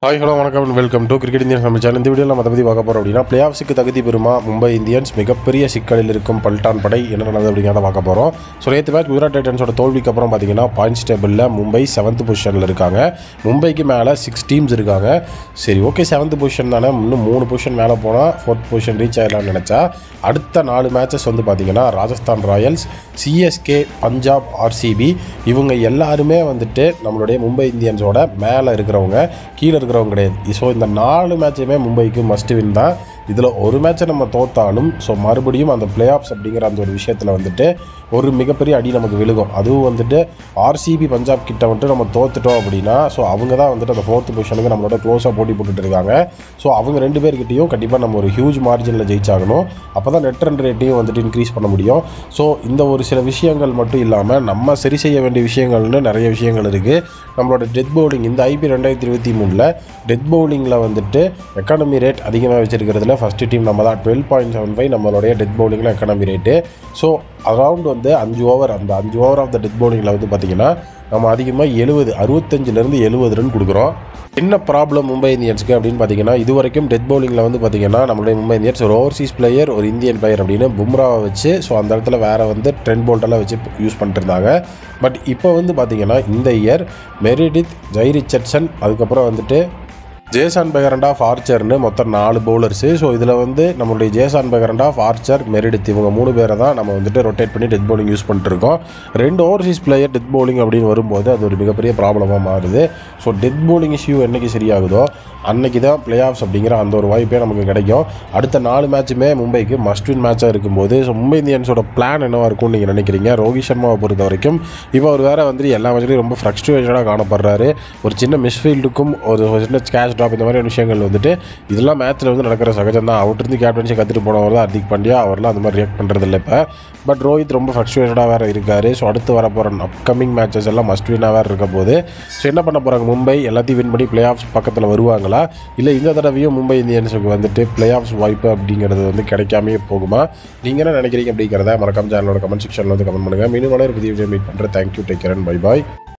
hi hello வணக்கம் welcome to cricket Indians நம்ம channel இந்த வீடியோவில் நம்ம அதை பற்றி பார்க்க போகிறோம் அப்படின்னா பிளே ஆஃப்ஸுக்கு தகுதி பெறுமா மும்பை இந்தியன்ஸ் மிகப்பெரிய சிக்கலில் இருக்கும் பல்டான் படை என்ன நடந்தது அப்படிங்கிறத பார்க்க போகிறோம் ஸோ நேற்று மேட்ச் குஜராத் டைட்டன்ஸோட தோல்விக்கு அப்புறம் பார்த்தீங்கன்னா பாயிண்ட்ஸ் டேபிளில் மும்பை செவன்த் பொசிஷனில் இருக்காங்க மும்பைக்கு மேலே சிக்ஸ் டீம்ஸ் இருக்காங்க சரி ஓகே செவன்த் பொசிஷன் தானே இன்னும் மூணு பொசிஷன் மேலே போனால் ஃபோர்த் பொசிஷன் ரீச் ஆகிடலாம்னு நினச்சா அடுத்த நாலு மேட்சஸ் வந்து பார்த்தீங்கன்னா Rajasthan Royals CSK Punjab RCB இவங்க எல்லாருமே வந்துட்டு நம்மளுடைய மும்பை இந்தியன்ஸோட மேலே இருக்கிறவங்க கீழே இருக்கிறவங்க கிடையாது ஸோ இந்த நாலு மேட்சுமே மும்பைக்கு மஸ்ட் வின் தான் இதில் ஒரு மேட்சை நம்ம தோத்தாலும் ஸோ மறுபடியும் அந்த பிளே ஆஃப்ஸ் அப்படிங்கிற அந்த ஒரு விஷயத்தில் வந்துட்டு ஒரு மிகப்பெரிய அடி நமக்கு விழுகும் அதுவும் வந்துட்டு ஆர்சிபி பஞ்சாப் கிட்ட வந்துட்டு நம்ம தோத்துட்டோம் அப்படின்னா ஸோ அவங்க தான் வந்துட்டு அந்த ஃபோர்த் பொசிஷனுக்கு நம்மளோட க்ளோஸாக போட்டி போட்டுட்டு இருக்காங்க ஸோ அவங்க ரெண்டு பேர்கிட்டையும் கண்டிப்பாக நம்ம ஒரு ஹியூஜ் மார்ஜினில் ஜெயிச்சாகணும் அப்போ தான் நெட் ரன் ரேட்டையும் வந்துட்டு இன்க்ரீஸ் பண்ண முடியும் ஸோ இந்த ஒரு சில விஷயங்கள் மட்டும் இல்லாமல் நம்ம சரி செய்ய வேண்டிய விஷயங்கள்னு நிறைய விஷயங்கள் இருக்குது நம்மளோட டெத் பவுலிங் இந்த ஐபி ரெண்டாயிரத்தி இருபத்தி மூணில் டெத் பவுலிங்கில் வந்துட்டு எக்கானமி ரேட் அதிகமாக வச்சிருக்கிறதுல ஃபஸ்ட்டு டீம் நம்ம தான் டுவெல் பாயிண்ட் செவன் ஃபைவ் நம்மளுடைய டெத் பவுலிங்கில் எக்கானமி ரேட்டு ஸோ அரவுண்ட் வந்து அஞ்சு ஓவர் அந்த அஞ்சு ஓவர் ஆஃப் த டெத் பவுலிங்கில் வந்து பார்த்திங்கன்னா நம்ம அதிகமாக எழுபது அறுபத்தஞ்சிலேருந்து எழுபது ரன் கொடுக்குறோம் என்ன ப்ராப்ளம் மும்பை இந்தியன்ஸுக்கு அப்படின்னு பார்த்தீங்கன்னா இது வரைக்கும் டெத் பவுலிங்கில் வந்து பார்த்தீங்கன்னா நம்மளுடைய மும்பை இந்தியன்ஸ் ஒரு ஓவர்சீஸ் பிளேயர் ஒரு இந்தியன் பிளேயர் அப்படின்னு பும்ராவை வச்சு ஸோ அந்த இடத்துல வேறு வந்து ட்ரெண்ட் போல்ட்டெல்லாம் வச்சு யூஸ் பண்ணிட்டு இருந்தாங்க பட் இப்போ வந்து பார்த்தீங்கன்னா இந்த இயர் மெரிடித் ஜெய் ரிச்சர்ட்சன் அதுக்கப்புறம் வந்துட்டு ஜேசான் பெகரண்ட் ஆஃப் ஆர்ச்சர்னு மொத்தம் நாலு பவுலர்ஸு ஸோ இதில் வந்து நம்மளுடைய Jason Behrendorff Archer Meredith இவங்க மூணு பேரை தான் நம்ம வந்துட்டு ரொட்டேட் பண்ணி டெத் பவுலிங் யூஸ் பண்ணிட்டு இருக்கோம் ரெண்டு ஓவர்சீஸ் பிளேயர் டெத் பவுலிங் அப்படின்னு வரும்போது அது ஒரு மிகப்பெரிய ப்ராப்ளமாக மாறுது ஸோ டெத் பவுலிங் இஷ்யூ என்னைக்கு சரியாகுதோ அன்னைக்கு தான் பிளே ஆஃப்ஸ் அப்படிங்கிற அந்த ஒரு வாய்ப்பே நமக்கு கிடைக்கும் அடுத்த நாலு மேட்சுமே மும்பைக்கு மஸ்ட் வின் மேட்சாக இருக்கும்போது ஸோ மும்பை இந்தியன்ஸோட பிளான் என்னவாக இருக்கும்னு நீங்கள் நினைக்கிறீங்க ரோஹித் சர்மாவை பொறுத்த வரைக்கும் இப்போ அவர் வேறு வந்துட்டு எல்லா மேட்ச்லையும் ரொம்ப ஃப்ரஸ்ட்ரேஷனாக காணப்படுறாரு ஒரு சின்ன மிஸ்ஃபீல்டுக்கும் ஒரு ஒரு சின்ன கேஷ் ட்ராப் இந்த மாதிரி விஷயங்கள் வந்துட்டு இதெல்லாம் மேட்ச்சில் வந்து நடக்கிற சகஜம் தான் அவுட்டிருந்து கேப்டன்சி கற்றுட்டு போனவர் தான் ஹர்திக் பாண்டியா அவர்லாம் அந்த மாதிரி ரியாக்ட் பண்ணுறது இல்லை இப்போ பட் ரோஹித் ரொம்ப ஃப்ரஸ்ட்ரேட்டடாக வேறு இருக்கார் ஸோ அடுத்து வர போகிற அப்கமிங் மேட்சஸ் எல்லாம் மஸ்ட் வின்னாக வேறு இருக்க போது ஸோ என்ன பண்ண போகிறாங்க மும்பை எல்லாத்தையும் வின் பண்ணி பிளே ஆஃப்ஸ் பக்கத்தில் வருவாங்களா இல்லை இந்த தடவையும் மும்பை இந்தியன்ஸுக்கு வந்துட்டு பிளே ஆஃப்ஸ் வாய்ப்பு அப்படிங்கிறது வந்து கிடைக்காமே போகுமா நீங்கள் என்ன நினைக்கிறீங்க அப்படிங்கிறத மறக்காம சேனலோட கமெண்ட் செக்ஷனில் வந்து கமெண்ட் பண்ணுங்கள் மீண்டும் ஒரு புதிய வீடியோ மீட் பண்ணுறேன் தேங்க்யூ டேக் கேர் பை பாய்